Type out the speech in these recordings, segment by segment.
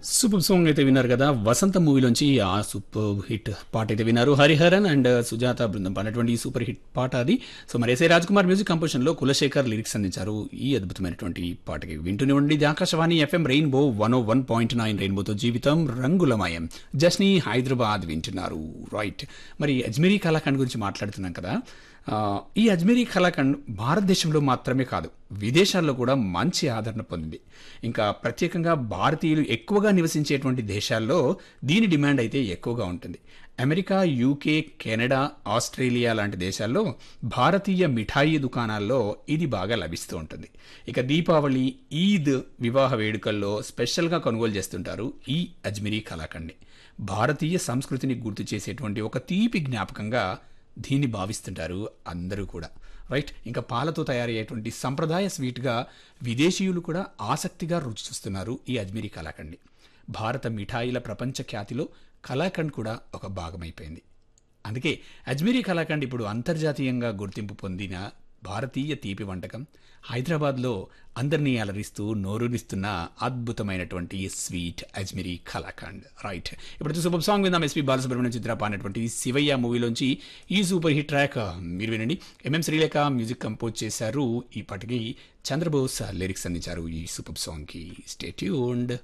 super song అయితే విన్నారు కదా వసంత మూవీలోంచి ఆ సూపర్ హిట్ పాట అయితే విన్నారు హరిహరన్ అండ్ సుజాత బృందం పాడినటువంటి ఈ సూపర్ హిట్ పాట అది సో మరి SI Raj Kumar music composition లో కులశేఖర్ లిరిక్స్ అందించారు ఈ అద్భుతమైనటువంటి పాటకి వింటూనే ఉండి ఇది Akashvani FM rainbow one o one point nine రెయిన్బోతో జీవితం రంగులమయం జస్ని హైదరాబాద్ వింటున్నారు రైట్ మరి అజ్మీరీ కళాఖండ్ గురించి మాట్లాడుతున్నాం కదా ఆ, ఈ అజ్మీరీ కళాఖండ్ భారతదేశంలో మాత్రమే కాదు విదేశాల్లో కూడా మంచి ఆదరణ పొందింది ఇంకా ప్రత్యేకంగా భారతీయులు ఎక్కువగా నివసించేటువంటి దేశాల్లో దీని డిమాండ్ అయితే ఎక్కువగా ఉంటుంది అమెరికా యూకే కెనడా ఆస్ట్రేలియా లాంటి దేశాల్లో భారతీయ మిఠాయి దుకాణాల్లో ఇది బాగా లభిస్తూ ఉంటుంది ఇక దీపావళి ఈద్ వివాహ వేడుకల్లో స్పెషల్గా కొనుగోలు చేస్తుంటారు ఈ అజ్మీరీ కళాఖండ్ని భారతీయ సంస్కృతిని గుర్తు చేసేటువంటి ఒక తీపి జ్ఞాపకంగా దీన్ని భావిస్తుంటారు అందరూ కూడా రైట్ ఇంకా పాలతో తయారయ్యేటువంటి సంప్రదాయ స్వీట్గా విదేశీయులు కూడా ఆసక్తిగా రుచి చూస్తున్నారు ఈ అజ్మీరీ కళాఖండ్ని భారత మిఠాయిల ప్రపంచ ఖ్యాతిలో కళాఖండ్ కూడా ఒక భాగమైపోయింది అందుకే అజ్మీరీ కళాఖండ్ ఇప్పుడు అంతర్జాతీయంగా గుర్తింపు పొందిన భారతీయ తీపి వంటకం హైదరాబాద్లో అందరినీ అలరిస్తూ నోరూరిస్తున్న అద్భుతమైనటువంటి స్వీట్ అజ్మీరీ కళాఖండ్ రైట్ ఇప్పుడు సూపర్ సాంగ్ విందాం ఎస్పీ బాలసుబ్రహ్మణ్యం చిత్ర పాడినటువంటి శివయ్య మూవీలోంచి ఈ సూపర్ హిట్ ట్రాక్ మీరు వినండి ఎంఎం శ్రీలేఖ మ్యూజిక్ కంపోజ్ చేశారు ఈ పాటికి చంద్రబోస్ లిరిక్స్ అందించారు ఈ సూపర్ సాంగ్కి stay tuned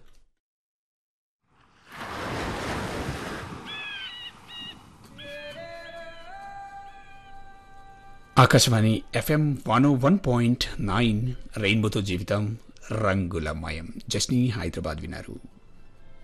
Akashvani FM one one point nine రెయిన్బోతో జీవితం రంగులమయం జస్ని హైదరాబాద్ విన్నారు